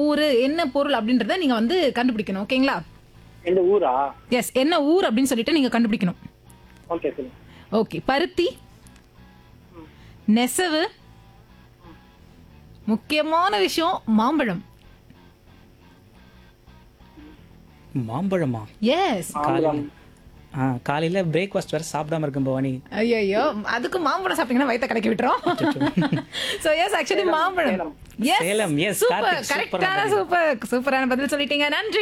ஊரு என்ன பொருள் அப்படின்றத நீங்க வந்து கண்டுபிடிக்கணும் ஓகேங்களா எந்த ஊரா எஸ் என்ன ஊர் அப்படின்னு சொல்லிட்டு நீங்க கண்டுபிடிக்கணும் ஓகே சொல்லுங்க ஓகே பருத்தி நெசவு முக்கியமான விஷயம் மாம்பழம் மாம்பழமா எஸ் மாம்பழம் ஆ காலையில பிரேக்ஃபாஸ்ட் வேற சாப்பிடாம இருக்கும் பவானி ஐயோ அதுக்கு மாம்பழம் சாப்பிட்டீங்கன்னா வயித்தை கலக்கி விட்டுரும் சோ எஸ் ஆக்சுவலி மாம்பழம் yes Salem, yes, super Karthik, கரெக்டான சூப்பர் சூப்பரான பதில் சொல்லிட்டீங்க நன்றி